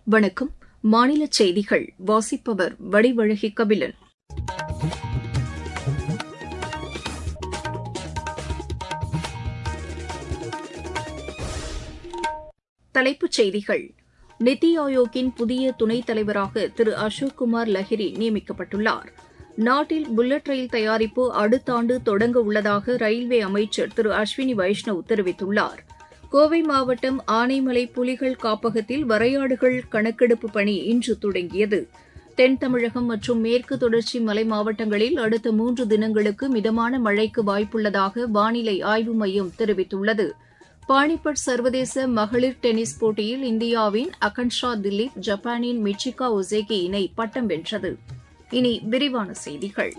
வணக்கம் மாநில செய்திகள் வாசிப்பவர் வடிவழகி கபிலன் தலைப்புச் செய்திகள் நித்தி ஆயோக்கின் புதிய துணைத் தலைவராக திரு அசோக் குமார் லஹிரி நியமிக்கப்பட்டுள்ளார் நாட்டில் புல்லட் ரயில் தயாரிப்பு அடுத்த ஆண்டு தொடங்க உள்ளதாக ரயில்வே அமைச்சர் திரு அஸ்வினி வைஷ்ணவ் தெரிவித்துள்ளார் கோவை மாவட்டம் ஆனைமலை புலிகள் காப்பகத்தில் வரையாடுகள் கணக்கெடுப்பு பணி இன்று தொடங்கியது தென் தமிழகம் மற்றும் மேற்கு தொடர்ச்சி மலை மாவட்டங்களில் அடுத்த மூன்று தினங்களுக்கு மிதமான மழைக்கு வாய்ப்புள்ளதாக வானிலை ஆய்வு மையம் தெரிவித்துள்ளது பானிபட் சர்வதேச மகளிர் டென்னிஸ் போட்டியில் இந்தியாவின் அகன்ஷா திலீப் ஜப்பானின் மிச்சிகா ஒசேகி இணை பட்டம் வென்றது இனி விரிவான செய்திகள்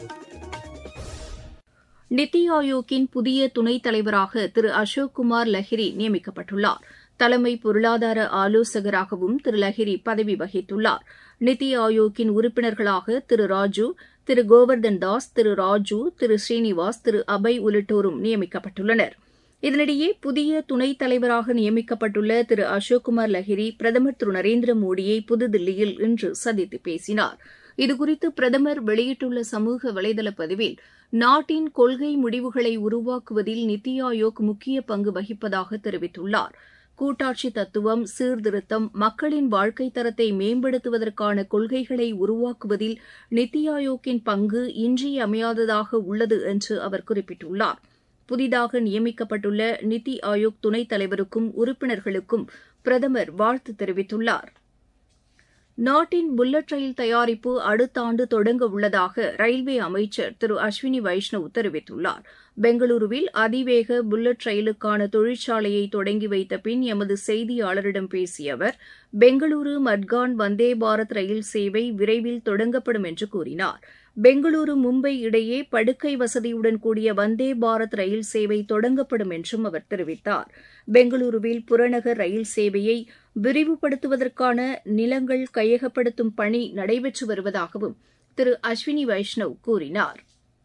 நித்தி ஆயோக்கின் புதிய துணைத் தலைவராக திரு அசோக் குமார் லஹிரி நியமிக்கப்பட்டுள்ளார் தலைமை பொருளாதார ஆலோசகராகவும் திரு லஹிரி பதவி வகித்துள்ளார் நித்தி ஆயோக்கின் உறுப்பினர்களாக திரு ராஜு திரு கோவர்தன் தாஸ் திரு ராஜு திரு ஸ்ரீனிவாஸ் திரு அபய் உள்ளிட்டோரும் நியமிக்கப்பட்டுள்ளனர் இதனிடையே புதிய துணைத் தலைவராக நியமிக்கப்பட்டுள்ள திரு அசோக்குமார் லஹிரி பிரதமர் திரு நரேந்திர மோடியை புதுதில்லியில் இன்று சந்தித்து பேசினார் இதுகுறித்து பிரதமர் வெளியிட்டுள்ள சமூக வலைதள பதிவில் நாட்டின் கொள்கை முடிவுகளை உருவாக்குவதில் நித்தி ஆயோக் முக்கிய பங்கு வகிப்பதாக தெரிவித்துள்ளார் கூட்டாட்சி தத்துவம் சீர்திருத்தம் மக்களின் வாழ்க்கை தரத்தை மேம்படுத்துவதற்கான கொள்கைகளை உருவாக்குவதில் நித்தி ஆயோக்கின் பங்கு இன்றியமையாததாக உள்ளது என்று அவர் குறிப்பிட்டுள்ளார் புதிதாக நியமிக்கப்பட்டுள்ள நித்தி ஆயோக் துணைத் தலைவருக்கும் உறுப்பினர்களுக்கும் பிரதமர் வாழ்த்து தெரிவித்துள்ளார் நாட்டின் புல்லட் ரயில் தயாரிப்பு அடுத்த ஆண்டு தொடங்க உள்ளதாக ரயில்வே அமைச்சர் திரு அஸ்வினி வைஷ்ணவ் தெரிவித்துள்ளார் பெங்களூருவில் அதிவேக புல்லட் ரயிலுக்கான தொழிற்சாலையை தொடங்கி வைத்த பின் எமது செய்தியாளரிடம் பேசிய அவர் பெங்களூரு மட்கான் வந்தே பாரத் ரயில் சேவை விரைவில் தொடங்கப்படும் என்று கூறினார் பெங்களூரு மும்பை இடையே படுக்கை வசதியுடன் கூடிய வந்தே பாரத் ரயில் சேவை தொடங்கப்படும் என்றும் அவர் தெரிவித்தார் பெங்களூருவில் புறநகர் ரயில் சேவையை விரிவுபடுத்துவதற்கான நிலங்கள் கையகப்படுத்தும் பணி நடைபெற்று வருவதாகவும் திரு அஸ்வினி வைஷ்ணவ் கூறினார்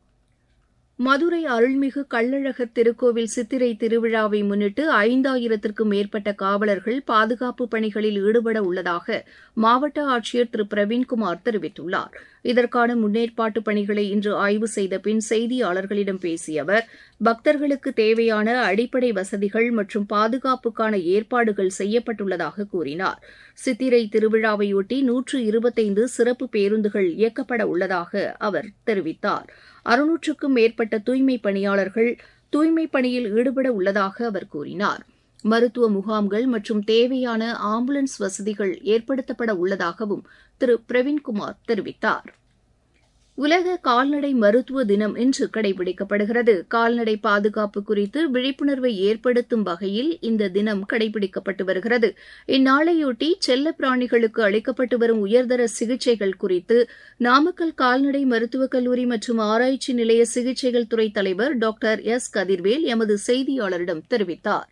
மதுரை அருள்மிகு கள்ளழகர் திருக்கோவில் சித்திரை திருவிழாவை முன்னிட்டு ஐந்தாயிரத்திற்கும் மேற்பட்ட காவலர்கள் பாதுகாப்பு பணிகளில் ஈடுபட உள்ளதாக மாவட்ட ஆட்சியர் திரு பிரவீன்குமார் தெரிவித்துள்ளார் இதற்கான முன்னேற்பாட்டு பணிகளை இன்று ஆய்வு செய்த பின் செய்தியாளர்களிடம் பேசிய அவர் பக்தர்களுக்கு தேவையான அடிப்படை வசதிகள் மற்றும் பாதுகாப்புக்கான ஏற்பாடுகள் செய்யப்பட்டுள்ளதாக கூறினார் சித்திரை திருவிழாவையொட்டி நூற்று இருபத்தைந்து சிறப்பு பேருந்துகள் இயக்கப்பட உள்ளதாக அவர் தெரிவித்தார் அறுநூற்றுக்கும் மேற்பட்ட தூய்மை பணியாளர்கள் தூய்மை பணியில் ஈடுபட உள்ளதாக அவர் கூறினார் மருத்துவ முகாம்கள் மற்றும் தேவையான ஆம்புலன்ஸ் வசதிகள் ஏற்படுத்தப்பட உள்ளதாகவும் திரு பிரவீன்குமார் தெரிவித்தார் உலக கால்நடை மருத்துவ தினம் இன்று கடைபிடிக்கப்படுகிறது கால்நடை பாதுகாப்பு குறித்து விழிப்புணர்வை ஏற்படுத்தும் வகையில் இந்த தினம் கடைபிடிக்கப்பட்டு வருகிறது இந்நாளையொட்டி செல்ல பிராணிகளுக்கு அளிக்கப்பட்டு வரும் உயர்தர சிகிச்சைகள் குறித்து நாமக்கல் கால்நடை மருத்துவக் கல்லூரி மற்றும் ஆராய்ச்சி நிலைய சிகிச்சைகள் துறை தலைவர் டாக்டர் எஸ் கதிர்வேல் எமது செய்தியாளரிடம் தெரிவித்தார்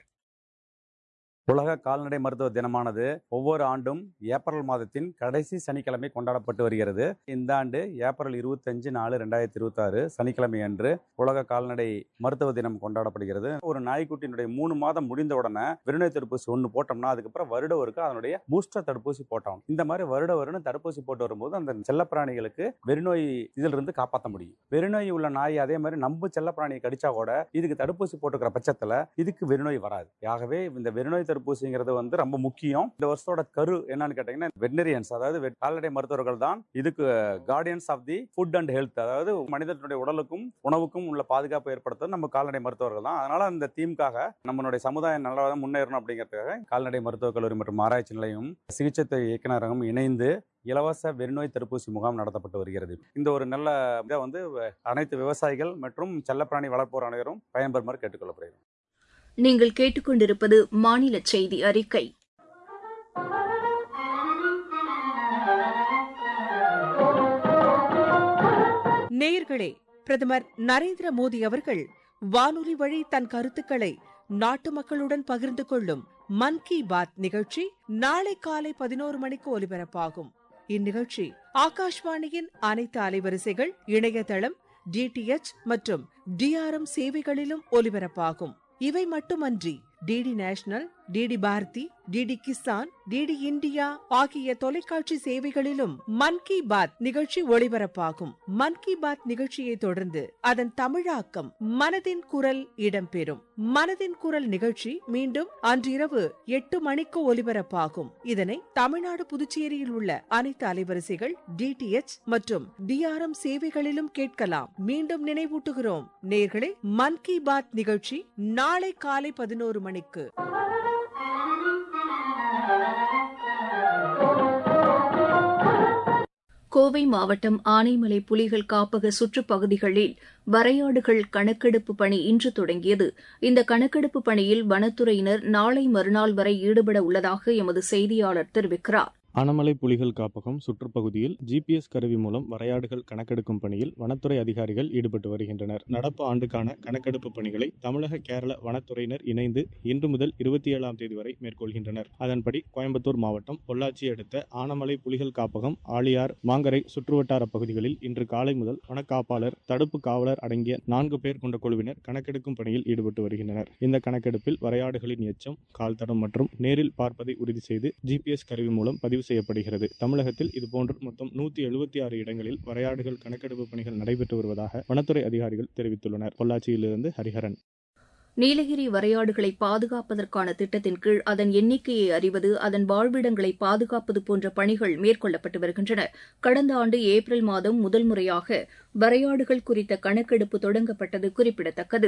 உலக கால்நடை மருத்துவ தினமானது ஒவ்வொரு ஆண்டும் ஏப்ரல் மாதத்தின் கடைசி சனிக்கிழமை கொண்டாடப்பட்டு வருகிறது இந்த ஆண்டு ஏப்ரல் இருபத்தஞ்சு நாலு ரெண்டாயிரத்தி இருபத்தாறு சனிக்கிழமை அன்று உலக கால்நடை மருத்துவ தினம் கொண்டாடப்படுகிறது ஒரு நாய்க்குட்டியினுடைய மூணு மாதம் முடிந்த உடனே வெறுநோய் தடுப்பூசி ஒன்று போட்டோம்னா அதுக்கப்புறம் வருட ஒருக்கு அதனுடைய பூஸ்டர் தடுப்பூசி போட்டோம் இந்த மாதிரி வருட வருடம் தடுப்பூசி போட்டு வரும்போது அந்த செல்லப்பிராணிகளுக்கு வெறுநோய் இதிலிருந்து காப்பாற்ற முடியும் வெறுநோய் உள்ள நாய் அதே மாதிரி நம்ம செல்லப்பிராணியை கடிச்சா கூட இதுக்கு தடுப்பூசி போட்டுக்கிற பட்சத்தில் இதுக்கு வெறுநோய் வராது ஆகவே இந்த வெறுநோய் தடுப்பூசிங்கிறது வந்து ரொம்ப முக்கியம் இந்த வருஷத்தோட கரு என்னன்னு கேட்டீங்கன்னா வெட்டனரியன்ஸ் அதாவது வெட்- கால்நடை மருத்துவர்கள் தான் இதுக்கு guardians of the food and health அதாவது மனிதனுடைய உடலுக்கும் உணவுக்கும் உள்ள பாதுகாப்பு ஏற்படுத்துறது நம்ம கால்நடை மருத்துவர்கள் தான் அதனால அந்த தீம்காக நம்மளுடைய சமுதாயம் நல்லா முன்னேறணும் அப்படிங்கிறதுக்காக கால்நடை மருத்துவக் கல்லூரி மற்றும் ஆராய்ச்சி நிலையம் சிகிச்சை துறை இயக்குநரகம் இணைந்து இலவச வெறிநோய் தடுப்பூசி முகாம் நடத்தப்பட்டு வருகிறது இந்த ஒரு நல்ல இதை வந்து அனைத்து விவசாயிகள் மற்றும் செல்லப்பிராணி வளர்ப்போர் அனைவரும் பயன்பெறுமாறு கேட்டுக்கொள்ளப்படுகிறது நீங்கள் கேட்டுக்கொண்டிருப்பது மாநில செய்தி அறிக்கை நேயர்களே பிரதமர் நரேந்திர மோடி அவர்கள் வானொலி வழி தன் கருத்துக்களை நாட்டு மக்களுடன் பகிர்ந்து கொள்ளும் மன் கி பாத் நிகழ்ச்சி நாளை காலை பதினோரு மணிக்கு ஒலிபரப்பாகும் இந்நிகழ்ச்சி ஆகாஷ்வாணியின் அனைத்து அலைவரிசைகள் இணையதளம் டிடிஎச் மற்றும் டிஆர்எம் சேவைகளிலும் ஒலிபரப்பாகும் இவை மட்டுமன்றி DD National DD Bharati DD Kisan DD India ஆகிய தொலைக்காட்சி சேவைகளிலும் மன் கி பாத் நிகழ்ச்சி ஒளிபரப்பாகும் மன் கி பாத் நிகழ்ச்சியை தொடர்ந்து அதன் தமிழாக்கம் மனதின் குரல் இடம்பெறும் மனதின் குரல் நிகழ்ச்சி மீண்டும் அன்றிரவு எட்டு மணிக்கு ஒலிபரப்பாகும் இதனை தமிழ்நாடு புதுச்சேரியில் உள்ள அனைத்து அலைவரிசைகள் டிடிஎச் மற்றும் டிஆர்எம் சேவைகளிலும் கேட்கலாம் மீண்டும் நினைவூட்டுகிறோம் நேர்களே மன் கி பாத் நிகழ்ச்சி நாளை காலை பதினோரு மணிக்கு கோவை மாவட்டம் ஆனைமலை புலிகள் காப்பக சுற்றுப்பகுதிகளில் வரையாடுகள் கணக்கெடுப்பு பணி இன்று தொடங்கியது இந்த கணக்கெடுப்பு பணியில் வனத்துறையினர் நாளை மறுநாள் வரை ஈடுபட உள்ளதாக எமது செய்தியாளர் தெரிவிக்கிறார் ஆனமலை புலிகள் காப்பகம் சுற்றுப்பகுதியில் ஜிபிஎஸ் கருவி மூலம் வரையாடுகள் கணக்கெடுக்கும் பணியில் வனத்துறை அதிகாரிகள் ஈடுபட்டு வருகின்றனர் நடப்பு ஆண்டுக்கான கணக்கெடுப்பு பணிகளை தமிழக கேரள வனத்துறையினர் இணைந்து இன்று முதல் இருபத்தி ஏழாம் தேதி வரை மேற்கொள்கின்றனர் அதன்படி கோயம்புத்தூர் மாவட்டம் பொள்ளாச்சி அடுத்த ஆனமலை புலிகள் காப்பகம் ஆழியார் மாங்கரை சுற்றுவட்டார பகுதிகளில் இன்று காலை முதல் வனக்காப்பாளர் தடுப்பு காவலர் அடங்கிய நான்கு பேர் கொண்ட குழுவினர் கணக்கெடுக்கும் பணியில் ஈடுபட்டு வருகின்றனர் இந்த கணக்கெடுப்பில் வரையாடுகளின் எச்சம் கால்தடம் மற்றும் நேரில் பார்ப்பதை உறுதி செய்து ஜிபிஎஸ் கருவி மூலம் பதிவு செய்யப்படுகிறது தமிழகத்தில் இதுபோன்று மொத்தம் நூத்தி எழுபத்தி ஆறு இடங்களில் வரையாடுகள் கணக்கெடுப்பு பணிகள் நடைபெற்று வருவதாக வனத்துறை அதிகாரிகள் தெரிவித்துள்ளனர் பொள்ளாச்சியிலிருந்து ஹரிஹரன் நீலகிரி வரையாடுகளை பாதுகாப்பதற்கான திட்டத்தின் கீழ் அதன் எண்ணிக்கையை அறிவது அதன் வாழ்விடங்களை பாதுகாப்பது போன்ற பணிகள் மேற்கொள்ளப்பட்டு வருகின்றன கடந்த ஆண்டு ஏப்ரல் மாதம் முதல் முறையாக வரையாடுகள் குறித்த கணக்கெடுப்பு தொடங்கப்பட்டது குறிப்பிடத்தக்கது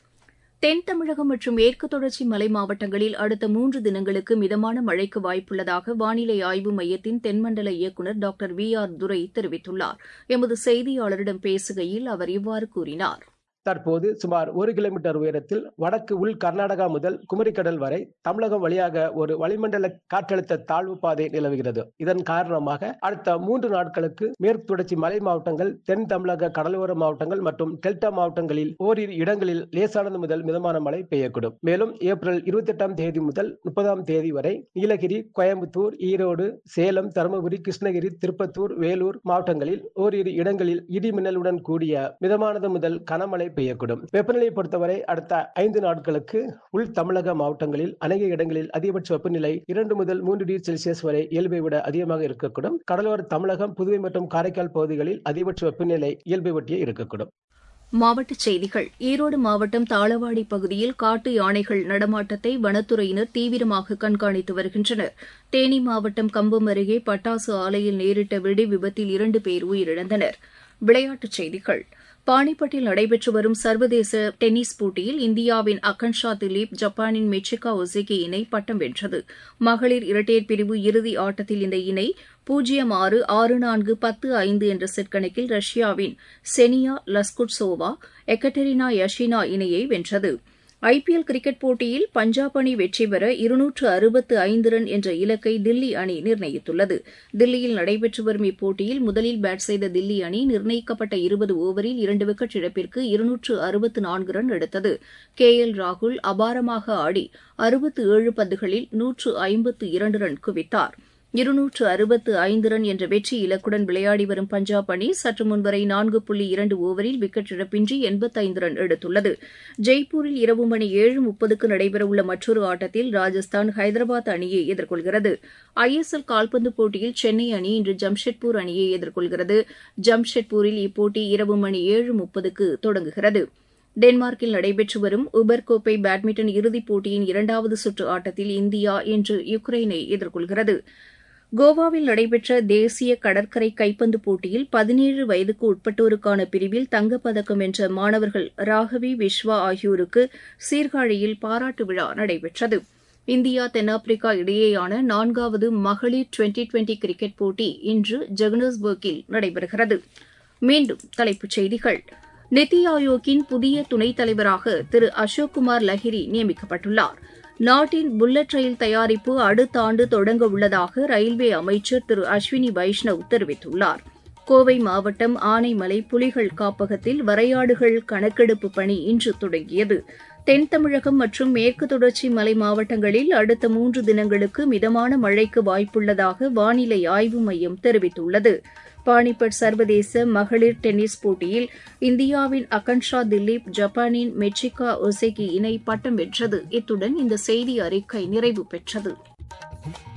தென் தமிழகம் மற்றும் மேற்கு தொடர்ச்சி மலை மாவட்டங்களில் அடுத்த மூன்று தினங்களுக்கு மிதமான மழைக்கு வாய்ப்புள்ளதாக வானிலை ஆய்வு மையத்தின் தென்மண்டல இயக்குநர் டாக்டர் வி ஆர் துரை தெரிவித்துள்ளார் எமது செய்தியாளரிடம் பேசுகையில் அவர் இவ்வாறு கூறினார் தற்போது சுமார் ஒரு கிலோமீட்டர் உயரத்தில் வடக்கு உள் கர்நாடகா முதல் குமரிக்கடல் வரை தமிழகம் வழியாக ஒரு வளிமண்டல காற்றழுத்த தாழ்வு பாதை நிலவுகிறது இதன் காரணமாக அடுத்த மூன்று நாட்களுக்கு மேற்கு தொடர்ச்சி மலை மாவட்டங்கள் தென் தமிழக கடலோர மாவட்டங்கள் மற்றும் டெல்டா மாவட்டங்களில் ஓரிரு இடங்களில் லேசானது முதல் மிதமான மழை பெய்யக்கூடும் மேலும் ஏப்ரல் இருபத்தி எட்டாம் தேதி முதல் முப்பதாம் தேதி வரை நீலகிரி கோயம்புத்தூர் ஈரோடு சேலம் தருமபுரி கிருஷ்ணகிரி திருப்பத்தூர் வேலூர் மாவட்டங்களில் ஓரிரு இடங்களில் இடி மின்னலுடன் கூடிய மிதமானது முதல் கனமழை பெய்யக்கூடும் வெப்பநிலையை பொறுத்தவரை அடுத்த ஐந்து நாட்களுக்கு உள் தமிழக மாவட்டங்களில் அநேக இடங்களில் அதிகபட்ச வெப்பநிலை இரண்டு முதல் மூன்று டிகிரி செல்சியஸ் வரை இயல்பை விட அதிகமாக இருக்கக்கூடும் கடலோர தமிழகம் புதுவை மற்றும் காரைக்கால் பகுதிகளில் அதிகபட்ச வெப்பநிலை இயல்பை ஒட்டியே இருக்கக்கூடும் மாவட்டச் செய்திகள் ஈரோடு மாவட்டம் தாளவாடி பகுதியில் காட்டு யானைகள் நடமாட்டத்தை வனத்துறையினர் தீவிரமாக கண்காணித்து வருகின்றனர் தேனி மாவட்டம் கம்பம் அருகே பட்டாசு ஆலையில் நேரிட்ட வெடி விபத்தில் இரண்டு பேர் உயிரிழந்தனர் விளையாட்டுச் செய்திகள் பானிபட்டில் நடைபெற்று வரும் சர்வதேச டென்னிஸ் போட்டியில் இந்தியாவின் அகன்ஷா திலீப் ஜப்பானின் மெச்சிகா ஒசிகி இணை பட்டம் வென்றது மகளிர் இரட்டையர் பிரிவு இறுதி ஆட்டத்தில் இந்த இணை பூஜ்ஜியம் ஆறு ஆறு நான்கு பத்து ஐந்து என்ற செட் கணக்கில் ரஷ்யாவின் செனியா லஸ்குட்சோவா எக்கட்டெரினா யஷினா இணையை வென்றது ஐபிஎல் கிரிக்கெட் போட்டியில் பஞ்சாப் அணி வெற்றி பெற இருநூற்று அறுபத்து ஐந்து ரன் என்ற இலக்கை தில்லி அணி நிர்ணயித்துள்ளது தில்லியில் நடைபெற்று வரும் இப்போட்டியில் முதலில் பேட் செய்த தில்லி அணி நிர்ணயிக்கப்பட்ட இருபது ஓவரில் இரண்டு விக்கெட் இழப்பிற்கு இருநூற்று அறுபத்து நான்கு ரன் எடுத்தது கே எல் ராகுல் அபாரமாக ஆடி அறுபத்து ஏழு பந்துகளில் நூற்று ஐம்பத்து இரண்டு ரன் குவித்தார் இருநூற்று அறுபத்து ஐந்து ரன் என்ற வெற்றி இலக்குடன் விளையாடி வரும் பஞ்சாப் அணி சற்று முன்வரை நான்கு புள்ளி இரண்டு ஓவரில் விக்கெட் இழப்பின்றி எண்பத்தைந்து ரன் எடுத்துள்ளது ஜெய்ப்பூரில் இரவு மணி ஏழு முப்பதுக்கு நடைபெறவுள்ள மற்றொரு ஆட்டத்தில் ராஜஸ்தான் ஹைதராபாத் அணியை எதிர்கொள்கிறது ஐஎஸ்எல் கால்பந்து போட்டியில் சென்னை அணி இன்று ஜம்ஷெட்பூர் அணியை எதிர்கொள்கிறது ஜம்ஷெட்பூரில் இப்போட்டி இரவு மணி ஏழு முப்பதுக்கு தொடங்குகிறது டென்மார்க்கில் நடைபெற்று வரும் உபர் கோப்பை பேட்மிண்டன் இறுதிப் போட்டியின் இரண்டாவது சுற்று ஆட்டத்தில் இந்தியா இன்று யுக்ரைனை எதிர்கொள்கிறது கோவாவில் நடைபெற்ற தேசிய கடற்கரை கைப்பந்து போட்டியில் பதினேழு வயதுக்கு உட்பட்டோருக்கான பிரிவில் தங்கப்பதக்கம் வென்ற மாணவர்கள் ராகவி விஸ்வா ஆகியோருக்கு சீர்காழியில் பாராட்டு விழா நடைபெற்றது இந்தியா தென்னாப்பிரிக்கா இடையேயான நான்காவது மகளிர் டுவெண்டி டுவெண்டி கிரிக்கெட் போட்டி இன்று ஜெகனஸ்பர்கில் நடைபெறுகிறது மீண்டும் தலைப்புச் செய்திகள் நித்தி ஆயோக்கின் புதிய துணைத் தலைவராக திரு அசோக்குமார் லஹிரி நியமிக்கப்பட்டுள்ளார் நாட்டின் புல்லட் ரயில் தயாரிப்பு அடுத்த ஆண்டு தொடங்க உள்ளதாக ரயில்வே அமைச்சர் திரு அஸ்வினி வைஷ்ணவ் தெரிவித்துள்ளார் கோவை மாவட்டம் ஆனைமலை புலிகள் காப்பகத்தில் வரையாடுகள் கணக்கெடுப்பு பணி இன்று தொடங்கியது தென் தமிழகம் மற்றும் மேற்கு தொடர்ச்சி மலை மாவட்டங்களில் அடுத்த மூன்று தினங்களுக்கு மிதமான மழைக்கு வாய்ப்புள்ளதாக வானிலை ஆய்வு மையம் தெரிவித்துள்ளது பானிபட் சர்வதேச மகளிர் டென்னிஸ் போட்டியில் இந்தியாவின் அகன்ஷா திலீப் ஜப்பானின் மெச்சிகா ஒசேகி இணை பட்டம் வென்றது இத்துடன் இந்த செய்தி அறிக்கை நிறைவு பெற்றது